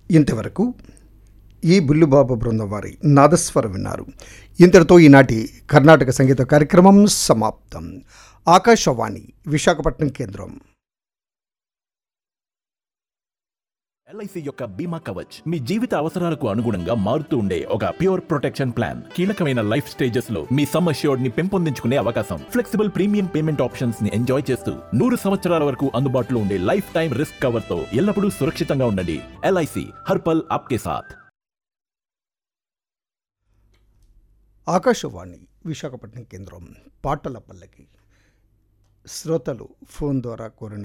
ఇంతవరకు ఈ బుల్లుబాబు బృందం వారి నాదస్వరం విన్నారు ఇంతటితో ఈనాటి కర్ణాటక సంగీత కార్యక్రమం సమాప్తం ఆకాశవాణి విశాఖపట్నం కేంద్రం ఎల్ఐసి యొక్క బీమా కవచ్ మీ జీవిత అవసరాలకు అనుగుణంగా మారుతూ ఉండే ఒక ప్యూర్ ప్రొటెక్షన్ ప్లాన్ కీలకమైన లైఫ్ స్టేజెస్ లో మీ సమ్ అష్యూర్డ్ ని పెంపొందించుకునే అవకాశం ఫ్లెక్సిబుల్ ప్రీమియం పేమెంట్ ఆప్షన్స్ ని ఎంజాయ్ చేస్తూ నూరు సంవత్సరాల వరకు అందుబాటులో ఉండే లైఫ్ టైం రిస్క్ కవర్ తో ఎల్లప్పుడూ సురక్షితంగా ఉండండి ఎల్ఐసి హర్పల్ ఆప్కే సాథ్ ఆకాశవాణి విశాఖపట్నం కేంద్రం పాటల పల్లకి శ్రోతలు ఫోన్ ద్వారా కోరిన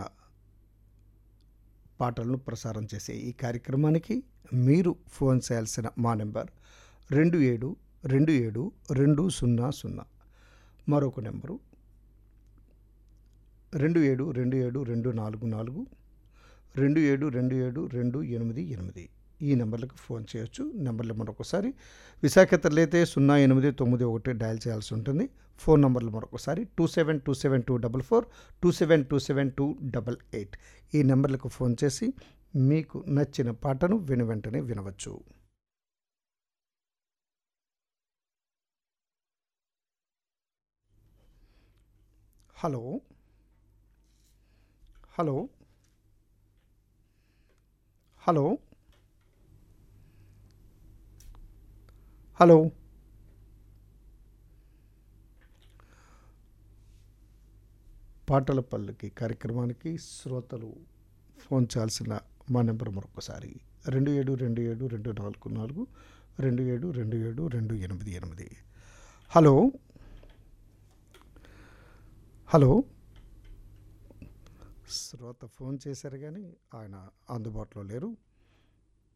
పాటలను ప్రసారం చేసే ఈ కార్యక్రమానికి మీరు ఫోన్ చేయాల్సిన మా నెంబర్ రెండు ఏడు రెండు ఏడు రెండు సున్నా సున్నా మరొక నెంబరు రెండు ఏడు రెండు ఏడు రెండు నాలుగు నాలుగు రెండు ఏడు రెండు ఏడు రెండు ఎనిమిది ఎనిమిది ఈ నెంబర్లకు ఫోన్ చేయొచ్చు నెంబర్లు మరొకసారి విశాఖతలు అయితే సున్నా ఎనిమిది తొమ్మిది ఒకటి డయల్ చేయాల్సి ఉంటుంది ఫోన్ నెంబర్లు మరొకసారి two seven two seven two double four two seven two seven two double eight ఈ నెంబర్లకు ఫోన్ చేసి మీకు నచ్చిన పాటను విని వెంటనే వినవచ్చు హలో హలో హలో హలో పాటల పల్లకి కార్యక్రమానికి శ్రోతలు ఫోన్ చేయాల్సిన మా నెంబర్ మరొకసారి రెండు ఏడు రెండు ఏడు రెండు నాలుగు నాలుగు రెండు ఏడు రెండు ఏడు రెండు ఎనిమిది ఎనిమిది హలో హలో శ్రోత ఫోన్ చేశారు కానీ ఆయన అందుబాటులో లేరు